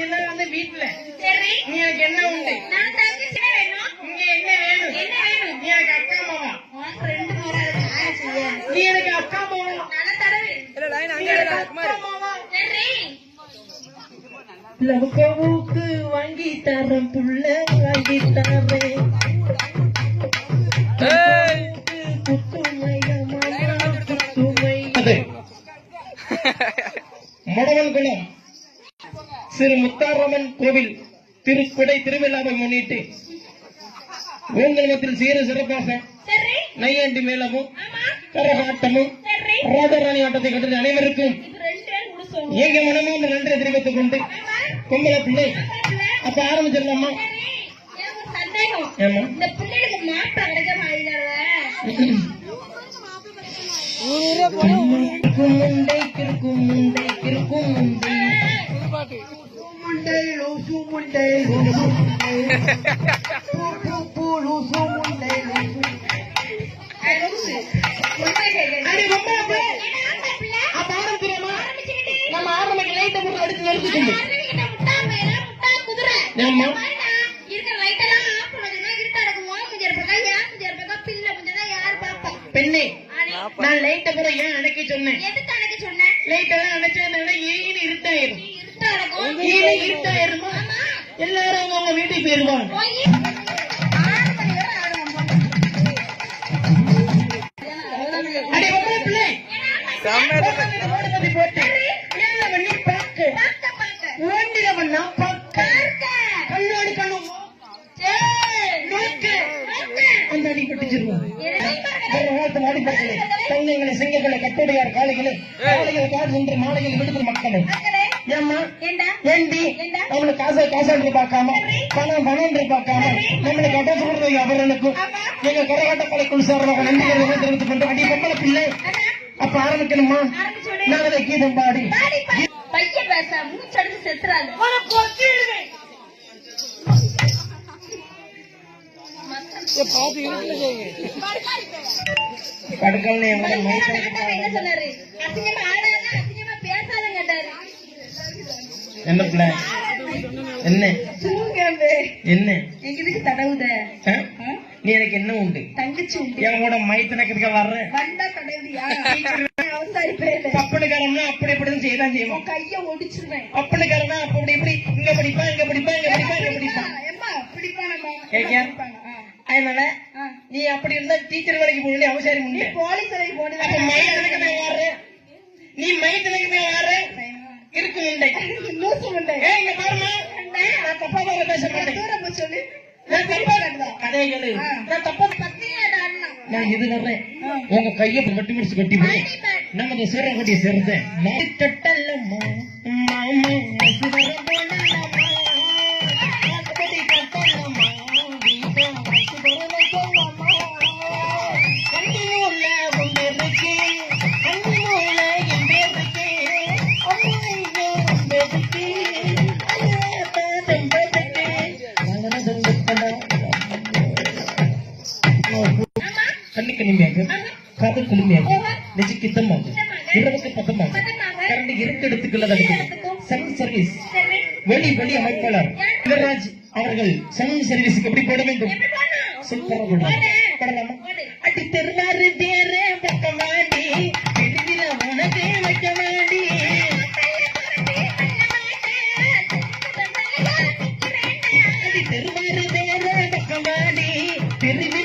சின்ன வந்து வீட்டுல சரி நீ எனக்கு என்ன உண்டு நான் தங்கச்சி வேணும் இங்க என்ன வேணும் என்ன வேணும் நீ எனக்கு அக்கா மாவா உன் ஃப்ரெண்டு போறாரு நான் செய்ய நீ எனக்கு அக்கா மாவா நான் தடவை நீ எனக்கு அக்கா மாவா சரி லவுக்கவுக்கு வாங்கி தரேன் புள்ள வாங்கி தரேன் மடவன்குளம் சிறு முத்தாரம்மன் கோவில் திருக்குடை திருவிழாவை முன்னிட்டு ஓங்கலமத்தில் சீர சிறப்பாக சரி நையாண்டி மேளமும் ஆமா கரகாட்டமும் சரி ராஜராணி ஆட்டத்தை கண்டு அனைவருக்கும் இது ரெண்டு பேரும் கூட சொல்லணும் எங்க மனமும் நன்றி தெரிவித்துக் கொண்டு ஆமா பொம்பளை பிள்ளை மாப்பிள்ளை. அப்ப ஆரம்பிச்சிடலாமா சரி எனக்கு ஒரு சந்தேகம் ஏமா இந்த பிள்ளைகளுக்கு மாப்பிள்ளை கிடைக்க மாட்டேங்கிறத கிறுக்கும் முண்டை கிறுக்கும் முண்டை கிறுக்கும் முண்டை முண்டை லூசு முண்டை லூசு முண்டை பூ பூ பூ லூசு முண்டை லூசு அடி பொம்பளை பிள்ளை அப்ப ஆரம்பிக்கிறோமா நம்ம ஆரம்பிக்க லைட்டை போட்டு அடிச்சு நிறுத்திக்கணும் ஏம்மா? பெண்ணே நான் லைட்டை கூட ஏன் அணைக்க சொன்னேன் லைட் எல்லாம் அணைச்சா ஏன்னு இருட்டாயிரும் ஏன்னு இருட்டாயிருமா எல்லாரும் அவங்க அவங்க வீட்டுக்கு போயிருவாங்க அடி பொம்பளை பிள்ளை ஓடுபதி போட்டு ஏழை பண்ணி பார்க்க ஓண்டில நான் பார்க்க கண்ணாடி கண்ணு நோக்கு அந்த அடி பட்டுச்சிருவோம் ஆடி பார்க்கலே தங்கங்களை சிங்கங்களை கட்டுடையார் காளைகளை காளைகள் காடு என்று மாலையில் விடுதல் மக்களை ஏம்மா ஏண்டி நம்மளுக்கு காசை காசாண்டு பார்க்காம பணம் பணம் என்று பார்க்காம நம்மளுக்கு அட்ரஸ் கொடுத்தது அவர்களுக்கும் எங்க கரகாட்டக்கலைக்குள் சார்பாக நன்றிகளை தெரிவித்துக் கொண்டு அடி பொம்பளை பிள்ளை அப்ப ஆரம்பிக்கணுமா நான் அதை கீதம் பாடி பையன் பேச மூச்சடிச்சு செத்துறாங்க படுக்கல் எங்களை என்ன சொன்னாரு அசிங்கமா ஆடாத அசிங்கமா பேசாதங்க என்ன பிள்ளை என்ன தூங்கிறது என்ன எங்க இதுக்கு தடவுத ஆ? நீ எனக்கு என்ன உண்டு தங்கச்சி உண்டு என் கூட மைத்தனக்கிறதுக்கு வர்றேன் வந்தா தடவுதியா அவசாரி பேரு பப்பனுக்காரன்னா அப்படி இப்படின்னு செய்யதான் செய்வோம் கைய ஒடிச்சிருவேன் அப்பனுக்காரனா அப்படி இப்படி இங்க படிப்பா இங்க படிப்பா இங்க படிப்பா இங்க படிப்பா ஏம்மா பிடிப்பானம்மா கேக்கியா? அதனால நீ அப்படி இருந்தா டீச்சர் வேலைக்கு போக வேண்டிய அவசியம் நீ உண்டு போலீஸ் வரைக்கும் அப்ப போனதா மைத்தனுக்கு நான் வர்றேன் நீ மைத்தனுக்கு போய் வர்றேன் இருக்கு உண்டை லூசு உண்டு ஏய் இங்க பாருமா நான் தப்பா தான் பேச மாட்டேன் தூரம் போய் சொல்லு நான் தப்பா கதையை கேளு நான் தப்பா பத்தியா அண்ணா நான் இது வர்றேன் உங்க கைய கட்டி முடிச்சு கட்டி போய் நமது சிற கட்டி சேர்ந்த நான் தொட்டல்லம்மா மாமா சிவர போனல்லம்மா அப்படி கட்டல்லம்மா வீட்டா சிவர சொல்லம்மா கண்ணி உள்ள உண்டு இருக்கு கண்ணி உள்ள எந்த இருக்கு அம்மா இங்கே உண்டு இருக்கு ஐயா தம்பதுக்கு நாங்க சங்கப்படா கண்ணுக்கு நிம்மதியாக காது குளுமையாக நெஞ்சுக்கு இதமாக இரவுக்கு பதமாக கரண்ட் இரண்டு இடத்துக்குள்ள நடக்கும் சர்வீஸ் சர்வீஸ் சரி வெளி வெளி அமைப்பாளர் இளராஜ் அவர்கள் சவுண்ட் சர்வீஸுக்கு எப்படி போட வேண்டும் சூப்பரா போடுவாங்க போடலாமா அடி தெருவாரு தேர பக்கமாடி திருவிழா உனக்கு வைக்க மாடி அடி தெருவாரு தேர பக்கமாடி திருவிழா